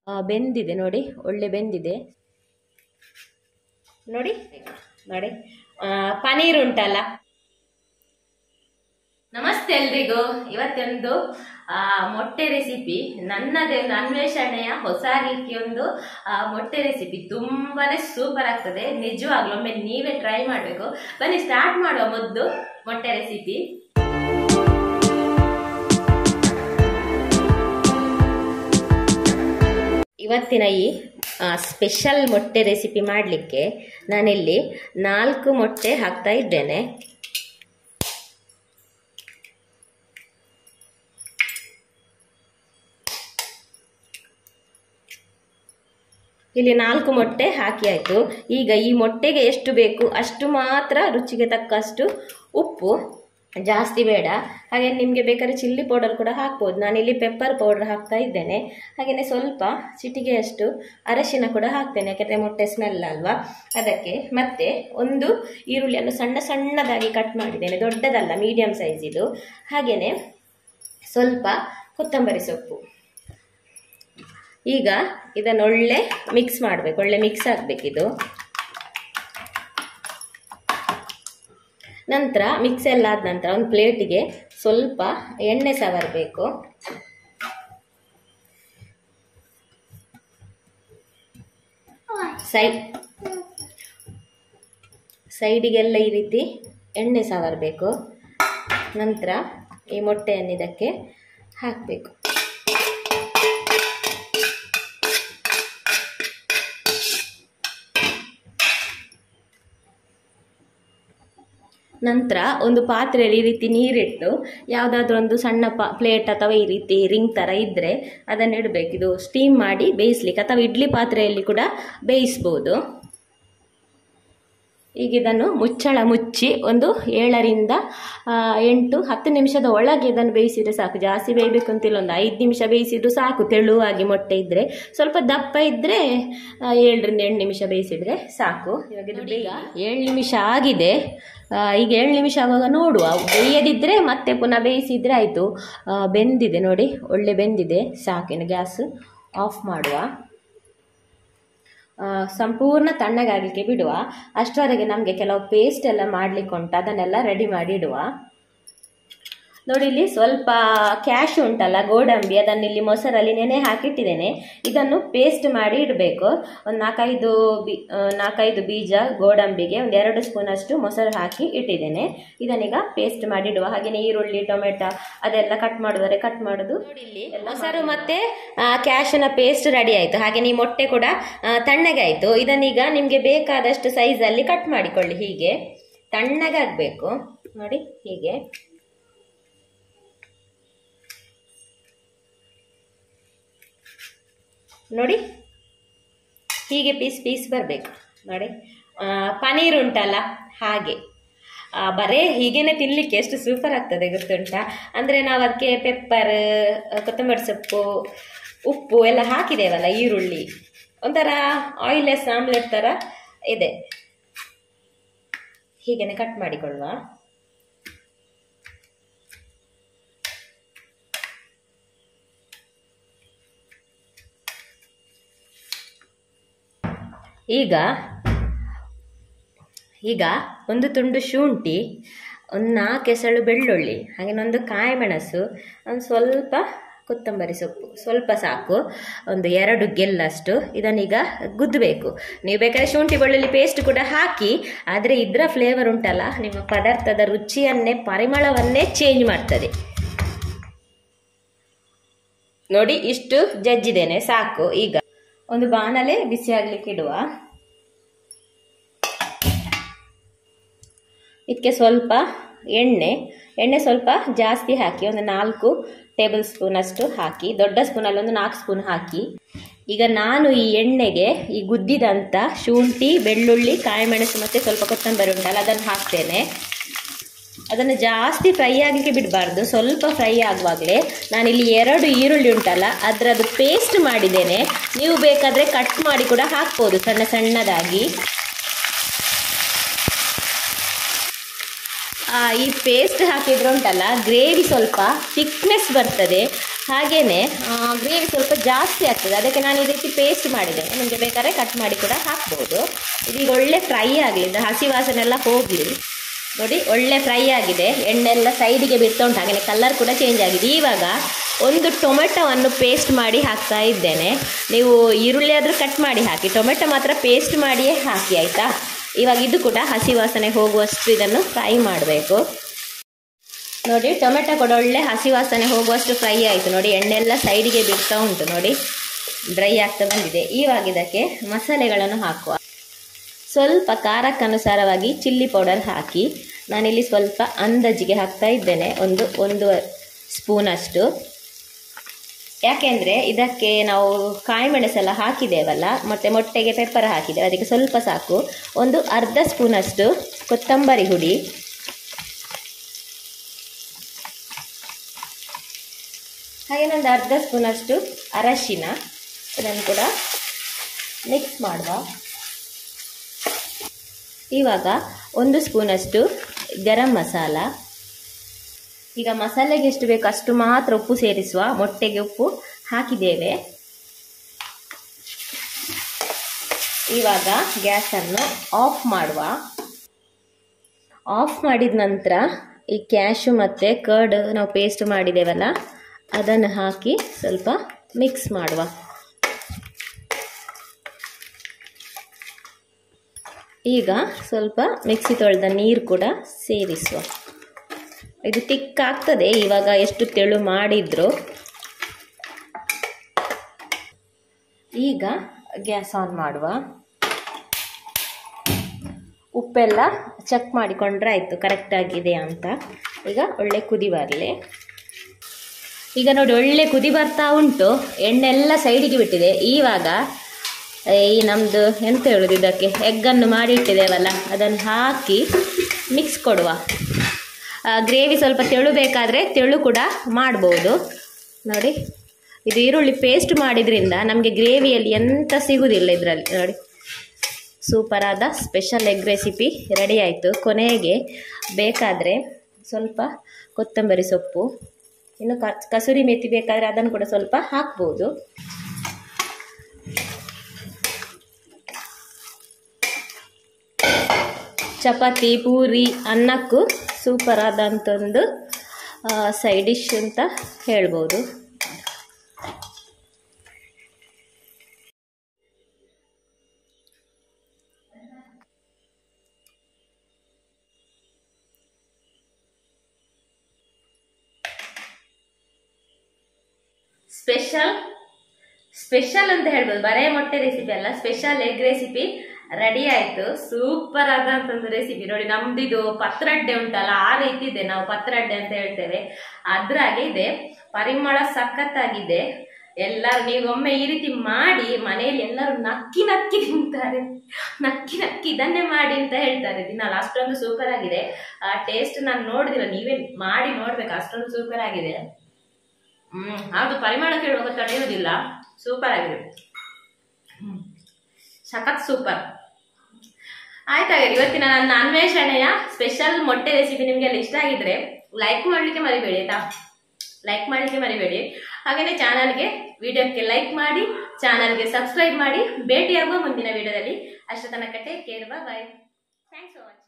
ಆ, ಬೆಂದಿದೆ ನೋಡಿ ಒಳ್ಳೆ ಬೆಂದಿದೆ ನೋಡಿ ನೋಡಿ ಆ, ಪನೀರ್ ಉಂಟಲ್ಲ ನಮಸ್ತೆ ಎಲ್ರಿಗೂ ಇವತ್ತೊಂದು ಆ, ಮೊಟ್ಟೆ ರೆಸಿಪಿ ನನ್ನದೇ ಒಂದು ಅನ್ವೇಷಣೆಯ ಹೊಸ ರೀತಿಯೊಂದು ಆ, ಮೊಟ್ಟೆ ರೆಸಿಪಿ ತುಂಬಾನೇ ಸೂಪರ್ ಆಗ್ತದೆ ನಿಜವಾಗ್ಲೂ ಒಮ್ಮೆ ನೀವೇ ಟ್ರೈ ಮಾಡಬೇಕು ಬನ್ನಿ ಸ್ಟಾರ್ಟ್ ಮಾಡುವ ಮೊದಲು ಮೊಟ್ಟೆ ರೆಸಿಪಿ ಇವತ್ತಿನ ಈ ಸ್ಪೆಷಲ್ ಮೊಟ್ಟೆ ರೆಸಿಪಿ ಮಾಡಲಿಕ್ಕೆ ನಾನಿಲ್ಲಿ ನಾಲ್ಕು ಮೊಟ್ಟೆ ಹಾಕ್ತಾ ಇದ್ದೇನೆ ಇಲ್ಲಿ ನಾಲ್ಕು ಮೊಟ್ಟೆ ಹಾಕಿ ಆಯಿತು ಈಗ ಈ ಮೊಟ್ಟೆಗೆ ಎಷ್ಟು ಬೇಕು ಅಷ್ಟು ಮಾತ್ರ ರುಚಿಗೆ ತಕ್ಕಷ್ಟು ಉಪ್ಪು ಜಾಸ್ತಿ ಬೇಡ ಹಾಗೆ ನಿಮಗೆ ಬೇಕಾದ್ರೆ ಚಿಲ್ಲಿ ಪೌಡರ್ ಕೂಡ ಹಾಕ್ಬೋದು ನಾನಿಲ್ಲಿ ಪೆಪ್ಪರ್ ಪೌಡರ್ ಹಾಕ್ತಾ ಇದ್ದೇನೆ ಹಾಗೆಯೇ ಸ್ವಲ್ಪ ಚಿಟಿಗೆಯಷ್ಟು ಅರಶಿನ ಕೂಡ ಹಾಕ್ತೇನೆ ಯಾಕೆಂದರೆ ಮೊಟ್ಟೆ ಸ್ಮೆಲ್ ಅಲ್ವಾ ಅದಕ್ಕೆ ಮತ್ತೆ ಒಂದು ಈರುಳ್ಳಿಯನ್ನು ಸಣ್ಣ ಸಣ್ಣದಾಗಿ ಕಟ್ ಮಾಡಿದ್ದೇನೆ ದೊಡ್ಡದಲ್ಲ ಮೀಡಿಯಮ್ ಸೈಜ್ ಇದು ಹಾಗೆಯೇ ಸ್ವಲ್ಪ ಕೊತ್ತಂಬರಿ ಸೊಪ್ಪು ಈಗ ಇದನ್ನು ಒಳ್ಳೆ ಮಿಕ್ಸ್ ಮಾಡಬೇಕು ಒಳ್ಳೆ ಮಿಕ್ಸ್ ಆಗಬೇಕಿದು ನಂತರ ಮಿಕ್ಸ್ ಎಲ್ಲ ಆದ ನಂತರ ಒಂದು ಪ್ಲೇಟಿಗೆ ಸ್ವಲ್ಪ ಎಣ್ಣೆ ಸವರಬೇಕು ಸೈಡ್ ಸೈಡಿಗೆಲ್ಲ ಈ ರೀತಿ ಎಣ್ಣೆ ಸವರಬೇಕು ನಂತರ ಈ ಮೊಟ್ಟೆಯನ್ನು ಇದಕ್ಕೆ ಹಾಕಬೇಕು ನಂತರ ಒಂದು ಪಾತ್ರೆಯಲ್ಲಿ ಈ ರೀತಿ ನೀರಿಟ್ಟು ಯಾವುದಾದ್ರೂ ಒಂದು ಸಣ್ಣ ಪ ಪ್ಲೇಟ್ ಅಥವಾ ಈ ರೀತಿ ರಿಂಗ್ ಥರ ಇದ್ದರೆ ಅದನ್ನು ಇಡಬೇಕು ಇದು ಸ್ಟೀಮ್ ಮಾಡಿ ಬೇಯಿಸ್ಲಿಕ್ಕೆ ಅಥವಾ ಇಡ್ಲಿ ಪಾತ್ರೆಯಲ್ಲಿ ಕೂಡ ಬೇಯಿಸ್ಬೋದು ಈಗ ಇದನ್ನು ಮುಚ್ಚಳ ಮುಚ್ಚಿ ಒಂದು ಏಳರಿಂದ ಆ, ಎಂಟು ಹತ್ತು ನಿಮಿಷದ ಒಳಗೆ ಇದನ್ನು ಬೇಯಿಸಿದರೆ ಸಾಕು ಜಾಸ್ತಿ ಬೇಯಬೇಕು ಅಂತಿಲ್ಲ ಒಂದು ಐದು ನಿಮಿಷ ಬೇಯಿಸಿದ್ರು ಸಾಕು ತೆಳುವಾಗಿ ಮೊಟ್ಟೆ ಇದ್ದರೆ ಸ್ವಲ್ಪ ದಪ್ಪ ಇದ್ದರೆ ಏಳರಿಂದ ಎಂಟು ನಿಮಿಷ ಬೇಯಿಸಿದರೆ ಸಾಕು ಇವಾಗ ಇದು ಬೇಗ ಏಳು ನಿಮಿಷ ಆಗಿದೆ ಆ, ಈಗ ಏಳು ನಿಮಿಷ ಆಗುವಾಗ ನೋಡುವ ಬೇಯದಿದ್ದರೆ ಮತ್ತೆ ಪುನಃ ಬೇಯಿಸಿದರೆ ಆಯಿತು ಬೆಂದಿದೆ ನೋಡಿ ಒಳ್ಳೆ ಬೆಂದಿದೆ ಸಾಕಿನ ಗ್ಯಾಸ್ ಆಫ್ ಮಾಡುವ ಆ, ಸಂಪೂರ್ಣ ತಣ್ಣಗಾಗಲಿಕ್ಕೆ ಬಿಡುವ ಅಷ್ಟರವರೆಗೆ ನಮಗೆ ಕೆಲವು ಪೇಸ್ಟ್ ಎಲ್ಲ ಮಾಡಲಿಕ್ಕೆ ಉಂಟು ಅದನ್ನೆಲ್ಲ ರೆಡಿ ಮಾಡಿ ಇಡುವ ನೋಡಿ ಇಲ್ಲಿ ಸ್ವಲ್ಪ ಕ್ಯಾಶ್ ಉಂಟಲ್ಲ ಗೋಡಂಬಿ ಅದನ್ನು ಇಲ್ಲಿ ಮೊಸರಲ್ಲಿ ನೆನೆ ಹಾಕಿಟ್ಟಿದ್ದೇನೆ ಇದನ್ನು ಪೇಸ್ಟ್ ಮಾಡಿ ಇಡಬೇಕು ಒಂದು ನಾಲ್ಕೈದು ಬಿ ಆ, ನಾಲ್ಕೈದು ಬೀಜ ಗೋಡಂಬಿಗೆ ಒಂದು ಎರಡು ಸ್ಪೂನಷ್ಟು ಮೊಸರು ಹಾಕಿ ಇಟ್ಟಿದ್ದೇನೆ ಇದನ್ನೀಗ ಪೇಸ್ಟ್ ಮಾಡಿ ಇಡುವ ಹಾಗೆಯೇ ಈರುಳ್ಳಿ ಟೊಮೆಟೊ ಅದೆಲ್ಲ ಕಟ್ ಮಾಡಿದರೆ ಕಟ್ ಮಾಡೋದು ಮೊಸರು ಮತ್ತೆ ಕ್ಯಾಶನ ಪೇಸ್ಟ್ ರೆಡಿ ಆಯಿತು ಹಾಗೆ ಈ ಮೊಟ್ಟೆ ಕೂಡ ಆ, ತಣ್ಣಗೆ ಆಯಿತು ಇದನ್ನೀಗ ನಿಮಗೆ ಬೇಕಾದಷ್ಟು ಸೈಜಲ್ಲಿ ಕಟ್ ಮಾಡಿಕೊಳ್ಳಿ ಹೀಗೆ ತಣ್ಣಗಾಗಬೇಕು ನೋಡಿ ಹೀಗೆ ನೋಡಿ ಹೀಗೆ ಪೀಸ್ ಪೀಸ್ ಬರಬೇಕು ನೋಡಿ ಆ, ಪನೀರ್ ಉಂಟಲ್ಲ ಹಾಗೆ ಆ, ಬರೇ ಹೀಗೇನೆ ತಿನ್ನಲಿಕ್ಕೆ ಎಷ್ಟು ಸೂಪರ್ ಆಗ್ತದೆ ಗೊತ್ತುಂಟಾ ಅಂದರೆ ನಾವು ಅದಕ್ಕೆ ಪೆಪ್ಪರ್ ಕೊತ್ತಂಬರಿ ಸೊಪ್ಪು ಉಪ್ಪು ಎಲ್ಲ ಹಾಕಿದ್ದೇವಲ್ಲ ಈರುಳ್ಳಿ ಒಂಥರ ಆಯಿಲೆಸ್ ಆಮ್ಲೆಟ್ ಥರ ಇದೆ ಹೀಗೇನೆ ಕಟ್ ಮಾಡಿಕೊಳ್ಳುವ ಈಗ ಈಗ ಒಂದು ತುಂಡು ಶುಂಠಿ ಒಂದು ನಾಲ್ಕು ಎಸಳು ಬೆಳ್ಳುಳ್ಳಿ ಹಾಗೆ ಒಂದು ಕಾಯಿ ಮೆಣಸು ಒಂದು ಸ್ವಲ್ಪ ಕೊತ್ತಂಬರಿ ಸೊಪ್ಪು ಸ್ವಲ್ಪ ಸಾಕು ಒಂದು ಎರಡು ಗೆಲ್ಲಷ್ಟು ಇದನ್ನೀಗ ಗುದ್ದಬೇಕು ನೀವು ಬೇಕಾದ್ರೆ ಶುಂಠಿ ಬೆಳ್ಳುಳ್ಳಿ ಪೇಸ್ಟ್ ಕೂಡ ಹಾಕಿ ಆದರೆ ಇದರ ಫ್ಲೇವರ್ ಉಂಟಲ್ಲ ನಿಮ್ಮ ಪದಾರ್ಥದ ರುಚಿಯನ್ನೇ ಪರಿಮಳವನ್ನೇ ಚೇಂಜ್ ಮಾಡ್ತದೆ ನೋಡಿ ಇಷ್ಟು ಜಜ್ಜಿದ್ದೇನೆ ಸಾಕು ಈಗ ಒಂದು ಬಾಣಲೆ ಬಿಸಿ ಆಗ್ಲಿಕ್ಕೆ ಇಡುವ ಇದಕ್ಕೆ ಸ್ವಲ್ಪ ಎಣ್ಣೆ ಎಣ್ಣೆ ಸ್ವಲ್ಪ ಜಾಸ್ತಿ ಹಾಕಿ ಒಂದು ನಾಲ್ಕು ಟೇಬಲ್ ಸ್ಪೂನ್ ಅಷ್ಟು ಹಾಕಿ ದೊಡ್ಡ ಸ್ಪೂನಲ್ಲಿ ಒಂದು ನಾಲ್ಕು ಸ್ಪೂನ್ ಹಾಕಿ ಈಗ ನಾನು ಈ ಎಣ್ಣೆಗೆ ಈ ಗುದ್ದಿದಂಥ ಶುಂಠಿ ಬೆಳ್ಳುಳ್ಳಿ ಕಾಯಿಮೆಣಸು ಮತ್ತು ಸ್ವಲ್ಪ ಕೊತ್ತಂಬರಿ ಉಂಟಲ್ಲ ಅದನ್ನು ಹಾಕ್ತೇನೆ ಅದನ್ನು ಜಾಸ್ತಿ ಫ್ರೈ ಆಗಲಿಕ್ಕೆ ಬಿಡಬಾರ್ದು ಸ್ವಲ್ಪ ಫ್ರೈ ಆಗುವಾಗಲೇ ನಾನಿಲ್ಲಿ ಎರಡು ಈರುಳ್ಳಿ ಉಂಟಲ್ಲ ಅದರದ್ದು ಪೇಸ್ಟ್ ಮಾಡಿದ್ದೇನೆ ನೀವು ಬೇಕಾದರೆ ಕಟ್ ಮಾಡಿ ಕೂಡ ಹಾಕ್ಬೋದು ಸಣ್ಣ ಸಣ್ಣದಾಗಿ ಆ, ಈ ಪೇಸ್ಟ್ ಹಾಕಿದ್ರೆ ಉಂಟಲ್ಲ ಗ್ರೇವಿ ಸ್ವಲ್ಪ ಥಿಕ್ನೆಸ್ ಬರ್ತದೆ ಹಾಗೆಯೇ ಗ್ರೇವಿ ಸ್ವಲ್ಪ ಜಾಸ್ತಿ ಆಗ್ತದೆ ಅದಕ್ಕೆ ನಾನು ಈ ರೀತಿ ಪೇಸ್ಟ್ ಮಾಡಿದ್ದೇನೆ ನಿಮಗೆ ಬೇಕಾದ್ರೆ ಕಟ್ ಮಾಡಿ ಕೂಡ ಹಾಕ್ಬೋದು ಇದೀಗ ಒಳ್ಳೆ ಫ್ರೈ ಆಗಲಿ ಇದು ಹಸಿ ವಾಸನೆ ಎಲ್ಲ ಹೋಗಲಿ ನೋಡಿ ಒಳ್ಳೆ ಫ್ರೈ ಆಗಿದೆ ಎಣ್ಣೆಲ್ಲ ಸೈಡಿಗೆ ಬಿಡ್ತಾ ಉಂಟು ಹಾಗೆಯೇ ಕಲರ್ ಕೂಡ ಚೇಂಜ್ ಆಗಿದೆ ಇವಾಗ ಒಂದು ಟೊಮೆಟೊವನ್ನು ಪೇಸ್ಟ್ ಮಾಡಿ ಹಾಕ್ತಾ ಇದ್ದೇನೆ ನೀವು ಈರುಳ್ಳಿ ಆದರೂ ಕಟ್ ಮಾಡಿ ಹಾಕಿ ಟೊಮೆಟೊ ಮಾತ್ರ ಪೇಸ್ಟ್ ಮಾಡಿಯೇ ಹಾಕಿ ಆಯಿತಾ ಇವಾಗ ಇದು ಕೂಡ ಹಸಿ ವಾಸನೆ ಹೋಗುವಷ್ಟು ಇದನ್ನು ಫ್ರೈ ಮಾಡಬೇಕು ನೋಡಿ ಟೊಮೆಟೊ ಕೂಡ ಒಳ್ಳೆ ಹಸಿ ವಾಸನೆ ಹೋಗುವಷ್ಟು ಫ್ರೈ ಆಯಿತು ನೋಡಿ ಎಣ್ಣೆಲ್ಲ ಸೈಡಿಗೆ ಬಿಡ್ತಾ ಉಂಟು ನೋಡಿ ಡ್ರೈ ಆಗ್ತಾ ಬಂದಿದೆ ಇವಾಗ ಇದಕ್ಕೆ ಮಸಾಲೆಗಳನ್ನು ಹಾಕುವ ಸ್ವಲ್ಪ ಖಾರಕ್ಕನುಸಾರವಾಗಿ ಚಿಲ್ಲಿ ಪೌಡರ್ ಹಾಕಿ ನಾನಿಲ್ಲಿ ಸ್ವಲ್ಪ ಅಂದಾಜಿಗೆ ಹಾಕ್ತಾ ಇದ್ದೇನೆ ಒಂದು ಒಂದು ಸ್ಪೂನಷ್ಟು ಯಾಕೆಂದರೆ ಇದಕ್ಕೆ ನಾವು ಕಾಯಿ ಮೆಣಸೆಲ್ಲ ಹಾಕಿದ್ದೇವಲ್ಲ ಮತ್ತು ಮೊಟ್ಟೆಗೆ ಪೆಪ್ಪರ್ ಹಾಕಿದ್ದೇವೆ ಅದಕ್ಕೆ ಸ್ವಲ್ಪ ಸಾಕು ಒಂದು ಅರ್ಧ ಸ್ಪೂನಷ್ಟು ಕೊತ್ತಂಬರಿ ಹುಡಿ ಹಾಗೆ ಒಂದು ಅರ್ಧ ಸ್ಪೂನಷ್ಟು ಅರಶಿನ ಇದನ್ನು ಕೂಡ ಮಿಕ್ಸ್ ಮಾಡುವ ಇವಾಗ ಒಂದು ಸ್ಪೂನಷ್ಟು ಗರಂ ಮಸಾಲ ಈಗ ಮಸಾಲೆಗೆ ಎಷ್ಟು ಬೇಕು ಅಷ್ಟು ಮಾತ್ರ ಉಪ್ಪು ಸೇರಿಸುವ ಮೊಟ್ಟೆಗೆ ಉಪ್ಪು ಹಾಕಿದ್ದೇವೆ ಇವಾಗ ಗ್ಯಾಸನ್ನು ಆಫ್ ಮಾಡುವ ಆಫ್ ಮಾಡಿದ ನಂತರ ಈ ಕ್ಯಾಶು ಮತ್ತು ಕರ್ಡ್ ನಾವು ಪೇಸ್ಟ್ ಮಾಡಿದ್ದೇವಲ್ಲ ಅದನ್ನು ಹಾಕಿ ಸ್ವಲ್ಪ ಮಿಕ್ಸ್ ಮಾಡುವ ಈಗ ಸ್ವಲ್ಪ ಮಿಕ್ಸಿ ತೊಳೆದ ನೀರು ಕೂಡ ಸೇರಿಸುವ ಇದು ತಿಕ್ಕಾಗ್ತದೆ ಇವಾಗ ಎಷ್ಟು ತೆಳು ಮಾಡಿದ್ರು ಈಗ ಗ್ಯಾಸ್ ಆನ್ ಮಾಡುವ ಉಪ್ಪೆಲ್ಲ ಚೆಕ್ ಮಾಡಿಕೊಂಡ್ರೆ ಆಯಿತು ಕರೆಕ್ಟಾಗಿದೆ ಅಂತ ಈಗ ಒಳ್ಳೆ ಕುದಿ ಬರಲಿ ಈಗ ನೋಡಿ ಒಳ್ಳೆ ಕುದಿ ಬರ್ತಾ ಉಂಟು ಎಣ್ಣೆಲ್ಲ ಸೈಡಿಗೆ ಬಿಟ್ಟಿದೆ ಇವಾಗ ಈ ನಮ್ಮದು ಎಂತ ಹೇಳೋದು ಇದಕ್ಕೆ ಎಗ್ಗನ್ನು ಮಾಡಿ ಇಟ್ಟಿದ್ದೇವಲ್ಲ ಅದನ್ನು ಹಾಕಿ ಮಿಕ್ಸ್ ಕೊಡುವ ಗ್ರೇವಿ ಸ್ವಲ್ಪ ತೆಳು ಬೇಕಾದರೆ ತೆಳು ಕೂಡ ಮಾಡ್ಬೋದು ನೋಡಿ ಇದು ಈರುಳ್ಳಿ ಪೇಸ್ಟ್ ಮಾಡಿದ್ರಿಂದ ನಮಗೆ ಗ್ರೇವಿಯಲ್ಲಿ ಎಂತ ಸಿಗುವುದಿಲ್ಲ ಇದರಲ್ಲಿ ನೋಡಿ ಸೂಪರಾದ ಸ್ಪೆಷಲ್ ಎಗ್ ರೆಸಿಪಿ ರೆಡಿ ಆಯಿತು ಕೊನೆಗೆ ಬೇಕಾದರೆ ಸ್ವಲ್ಪ ಕೊತ್ತಂಬರಿ ಸೊಪ್ಪು ಇನ್ನು ಕಸೂರಿ ಮೆಥಿ ಬೇಕಾದರೆ ಅದನ್ನು ಕೂಡ ಸ್ವಲ್ಪ ಹಾಕ್ಬೋದು ಚಪಾತಿ ಪೂರಿ ಅನ್ನಕ್ಕೂ ಸೂಪರ್ ಆದಂಥೊಂದು ಸೈಡ್ ಡಿಶ್ ಅಂತ ಹೇಳ್ಬೋದು ಸ್ಪೆಷಲ್ ಸ್ಪೆಷಲ್ ಅಂತ ಹೇಳ್ಬೋದು ಬರೇ ಮೊಟ್ಟೆ ರೆಸಿಪಿ ಅಲ್ಲ ಸ್ಪೆಷಲ್ ಎಗ್ ರೆಸಿಪಿ ರೆಡಿ ಆಯ್ತು ಸೂಪರ್ ಆದಂತ ಒಂದು ರೆಸಿಪಿ ನೋಡಿ ನಮ್ದಿದು ಪತ್ರೊಡ್ಡೆ ಉಂಟಲ್ಲ ಆ ರೀತಿ ಇದೆ ನಾವು ಪತ್ರೊಡ್ಡೆ ಅಂತ ಹೇಳ್ತೇವೆ ಅದ್ರಾಗೆ ಇದೆ ಪರಿಮಳ ಸಖತ್ತಾಗಿದೆ ಎಲ್ಲರೂ ನೀವು ಒಮ್ಮೆ ಈ ರೀತಿ ಮಾಡಿ ಮನೆಯಲ್ಲಿ ಎಲ್ಲರೂ ನಕ್ಕಿ ನಕ್ಕಿ ತಿಂತಾರೆ ನಕ್ಕಿ ನಕ್ಕಿ ಇದನ್ನೇ ಮಾಡಿ ಅಂತ ಹೇಳ್ತಾರೆ ದಿನಾಲ ಅಷ್ಟೊಂದು ಸೂಪರ್ ಆಗಿದೆ ಆ ಟೇಸ್ಟ್ ನಾನು ನೋಡಿದಿಲ್ಲ ನೀವೇ ಮಾಡಿ ನೋಡ್ಬೇಕು ಅಷ್ಟೊಂದು ಸೂಪರ್ ಆಗಿದೆ ಹ್ಮ್ ಅದು ಪರಿಮಳ ಕೇಳುವಾಗ ತಡೆಯುವುದಿಲ್ಲ ಸೂಪರ್ ಆಗಿದೆ ಹ್ಮ್ ಸಖತ್ ಸೂಪರ್ ಆಯ್ತಾಗಿದೆ ಇವತ್ತಿನ ನನ್ನ ಅನ್ವೇಷಣೆಯ ಸ್ಪೆಷಲ್ ಮೊಟ್ಟೆ ರೆಸಿಪಿ ನಿಮಗೆ ಅಲ್ಲಿ ಇಷ್ಟ ಆಗಿದ್ರೆ ಲೈಕ್ ಮಾಡಲಿಕ್ಕೆ ಮರಿಬೇಡಿ ಆಯ್ತಾ ಲೈಕ್ ಮಾಡಲಿಕ್ಕೆ ಮರಿಬೇಡಿ ಹಾಗೆಯೇ ಚಾನಲ್ಗೆ ವಿಡಿಯೋಕ್ಕೆ ಲೈಕ್ ಮಾಡಿ ಚಾನಲ್ಗೆ ಸಬ್ಸ್ಕ್ರೈಬ್ ಮಾಡಿ ಭೇಟಿಯಾಗುವ ಮುಂದಿನ ವಿಡಿಯೋದಲ್ಲಿ ಅಷ್ಟು ತನಕ take care bye thanks for watching